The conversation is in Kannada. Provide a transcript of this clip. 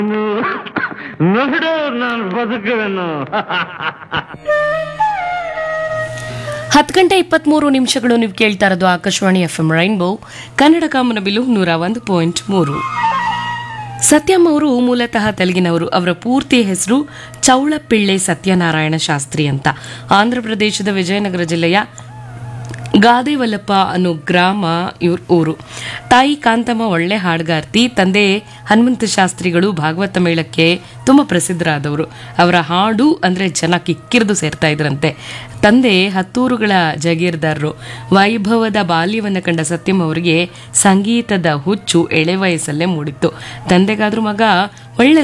ನೋಡು ನಾನು ಬದುಕುವೆನು ಹತ್ತು ಗಂಟೆ ಇಪ್ಪತ್ಮೂರು ನಿಮಿಷಗಳು ನೀವು ಕೇಳ್ತಾ ಇರೋದು Akashvani F M rainbow Kannada ಕಾಮನಬಿಲು ನೂರ ಒಂದು ಪಾಯಿಂಟ್ ಮೂರು ಸತ್ಯಂ ಅವರು ಮೂಲತಃ ತೆಲುಗಿನವರು ಅವರ ಪೂರ್ತಿ ಹೆಸರು ಚೌಳಪಿಳ್ಳೆ ಸತ್ಯನಾರಾಯಣ ಶಾಸ್ತ್ರಿ ಅಂತ ಆಂಧ್ರಪ್ರದೇಶದ ವಿಜಯನಗರ ಜಿಲ್ಲೆಯ ಗಾದೆವಲ್ಲಪ್ಪ ಅನ್ನೋ ಗ್ರಾಮ ಇವ್ರ ಊರು ತಾಯಿ ಕಾಂತಮ್ಮ ಒಳ್ಳೆ ಹಾಡುಗಾರ್ತಿ ತಂದೆ ಹನುಮಂತ ಶಾಸ್ತ್ರಿಗಳು ಭಾಗವತ ಮೇಳಕ್ಕೆ ತುಂಬ ಪ್ರಸಿದ್ಧರಾದವರು ಅವರ ಹಾಡು ಅಂದರೆ ಜನ ಕಿಕ್ಕಿರಿದು ಸೇರ್ತಾ ಇದ್ರಂತೆ ತಂದೆ ಹತ್ತೂರುಗಳ ಜಗೀರ್ದಾರರು ವೈಭವದ ಬಾಲ್ಯವನ್ನು ಕಂಡ ಸತ್ಯಂ ಅವರಿಗೆ ಸಂಗೀತದ ಹುಚ್ಚು ಎಳೆ ವಯಸ್ಸಲ್ಲೇ ಮೂಡಿತ್ತು ತಂದೆಗಾದ್ರೂ ಮಗ ಒಳ್ಳೆ